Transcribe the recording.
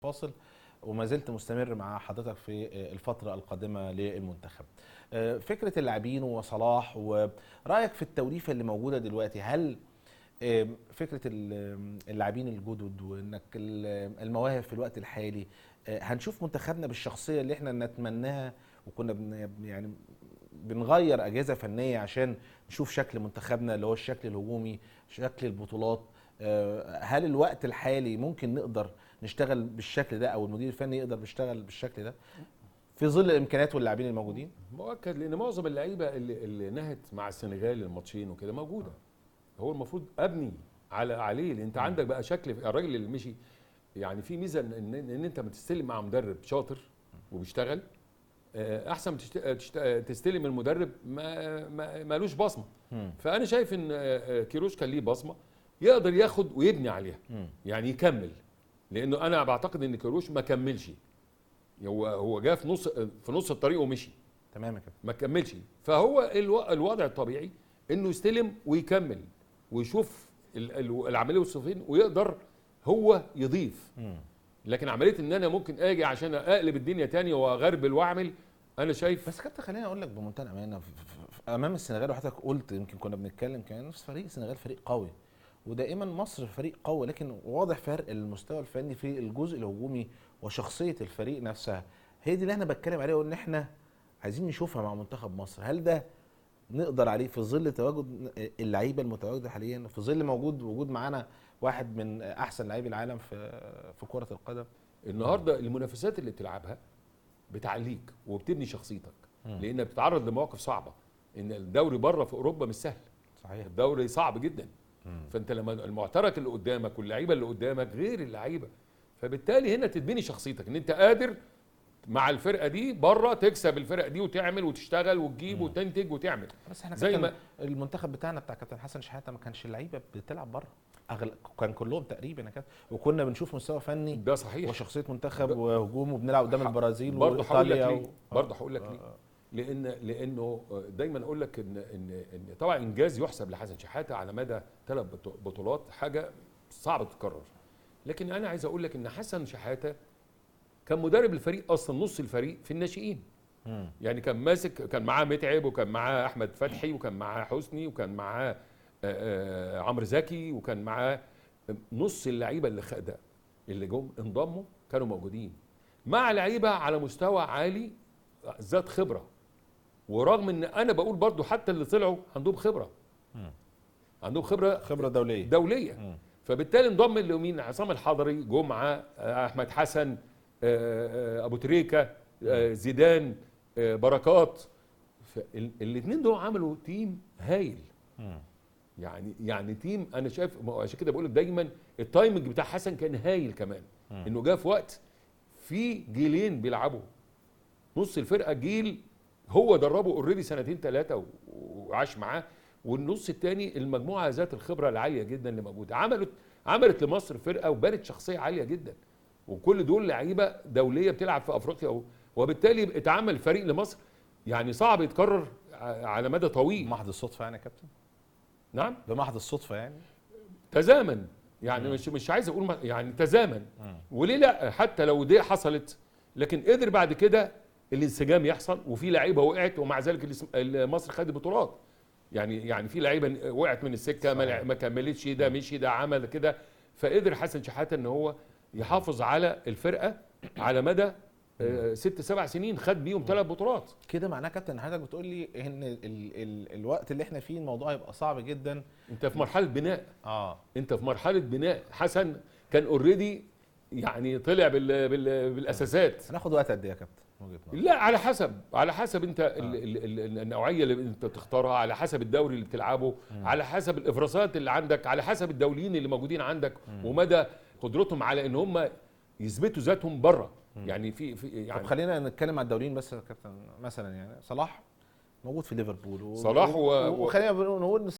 فاصل وما زلت مستمر مع حضرتك في الفترة القادمة للمنتخب آه، فكرة اللاعبين وصلاح ورايك في التوليفة اللي موجودة دلوقتي هل آه، فكرة ال- اللاعبين الجدد وانك ال- المواهب في الوقت الحالي آه، هنشوف منتخبنا بالشخصية اللي احنا نتمناها وكنا بن يعني بنغير اجهزه فنيه عشان نشوف شكل منتخبنا اللي هو الشكل الهجومي شكل البطولات آه، هل الوقت الحالي ممكن نقدر نشتغل بالشكل ده او المدير الفني يقدر يشتغل بالشكل ده في ظل الامكانيات واللاعبين الموجودين مؤكد لان معظم اللعيبه اللي, اللي نهت مع السنغال الماتشين وكده موجوده هو المفروض ابني على عليه لان انت عندك بقى شكل الراجل اللي مشي يعني في ميزه ان, إن, ان انت بتستلم مع مدرب شاطر وبيشتغل آه، احسن ما تشت- تشت- تستلم المدرب ما ما مالوش بصمه مم. فانا شايف ان آه، آه، كيروش كان ليه بصمه يقدر ياخد ويبني عليها مم. يعني يكمل لانه انا بعتقد ان كيروش ما كملش هو هو جه في نص في نص الطريق ومشي تمام يا كابتن ما كملش فهو الو... الوضع الطبيعي انه يستلم ويكمل ويشوف ال- ال- العمليه والصفين ويقدر هو يضيف مم. لكن عمليه ان انا ممكن اجي عشان اقلب الدنيا تاني واغربل واعمل انا شايف بس كابتن خليني اقول لك بمنتهى الامانه في- في- في- امام السنغال وحضرتك قلت يمكن كنا بنتكلم كمان نفس فريق السنغال فريق قوي ودائما مصر فريق قوي لكن واضح فرق المستوى الفني في الجزء الهجومي وشخصيه الفريق نفسها هي دي اللي انا بتكلم عليها وان احنا عايزين نشوفها مع منتخب مصر هل ده نقدر عليه في ظل تواجد اللعيبه المتواجده حاليا في ظل موجود وجود معانا واحد من احسن لاعبي العالم في في كره القدم النهارده المنافسات اللي بتلعبها بتعليك وبتبني شخصيتك مم. لانك بتتعرض لمواقف صعبه ان الدوري بره في اوروبا مش سهل صحيح الدوري صعب جدا فانت لما المعترك اللي قدامك واللعيبه اللي قدامك غير اللعيبه فبالتالي هنا تتبني شخصيتك ان انت قادر مع الفرقه دي بره تكسب الفرقه دي وتعمل وتشتغل وتجيب وتنتج وتعمل بس احنا زي زي ما- ما المنتخب بتاعنا بتاع كابتن حسن شحاته ما كانش اللعيبه بتلعب بره أغل... كان كلهم تقريبا يا كابتن وكنا بنشوف مستوى فني ده صحيح وشخصيه منتخب ب- وهجوم وبنلعب قدام ح- البرازيل برضه هقول لك وايطاليا ليه و... برضه هقول لك آه، ليه آه. لان لانه دايما اقول لك ان ان ان طبعا انجاز يحسب لحسن شحاته على مدى ثلاث بطولات حاجه صعبه تتكرر لكن انا عايز اقول لك ان حسن شحاته كان مدرب الفريق اصلا نص الفريق في الناشئين مم. يعني كان ماسك كان معاه متعب وكان معاه احمد فتحي وكان معاه حسني وكان معاه آه، آه، عمرو زكي وكان معاه نص اللعيبه اللي خ- ده اللي جم انضموا كانوا موجودين مع لعيبه على مستوى عالي ذات خبره ورغم ان انا بقول برضو حتى اللي طلعوا عندهم خبره مم. عندهم خبره خبره دوليه دوليه مم. فبالتالي انضم اللي مين عصام الحضري جمعه آه، احمد حسن آه، آه، ابو تريكه آه، زيدان آه، بركات الاثنين دول عملوا تيم هايل مم. يعني يعني تيم انا شايف ما هو عشان كده بقول لك دايما التايمنج بتاع حسن كان هايل كمان مم. انه جه في وقت في جيلين بيلعبوا نص الفرقه جيل هو دربه اوريدي سنتين ثلاثه و- وعاش معاه والنص الثاني المجموعه ذات الخبره العاليه جدا اللي موجوده عملت عملت لمصر فرقه وبنت شخصيه عاليه جدا وكل دول لعيبه دوليه بتلعب في افريقيا و- وبالتالي اتعمل فريق لمصر يعني صعب يتكرر ع- على مدى طويل بمحض الصدفه يعني يا كابتن نعم بمحض الصدفه يعني تزامن يعني مش مش عايز اقول ما- يعني تزامن مم. وليه لا حتى لو دي حصلت لكن قدر بعد كده الانسجام يحصل وفي لعيبه وقعت ومع ذلك الاسم- ال- مصر خد بطولات يعني يعني في لعيبه وقعت من السكه ما, صحيح. ما كملتش ده مشي ده عمل كده فقدر حسن شحاته ان هو يحافظ على الفرقه على مدى آه، ست سبع سنين خد بيهم ثلاث بطولات كده معناه يا كابتن حضرتك بتقول لي ان ال... ال... الوقت اللي احنا فيه الموضوع هيبقى صعب جدا انت في مرحله بناء اه انت في مرحله بناء حسن كان اوريدي يعني طلع بال بال بالاساسات هناخد وقت قد ايه يا كابتن من وجهه نظرك لا على حسب على حسب انت ال ال ال النوعيه اللي انت تختارها على حسب الدوري اللي بتلعبه على حسب الافرازات اللي عندك على حسب الدوليين اللي موجودين عندك ومدى قدرتهم على ان هم يثبتوا ذاتهم بره يعني في في طب يعني خلينا نتكلم على الدوريين بس يا كابتن مثلا يعني صلاح موجود في ليفربول و... صلاح و- و... وخلينا نقول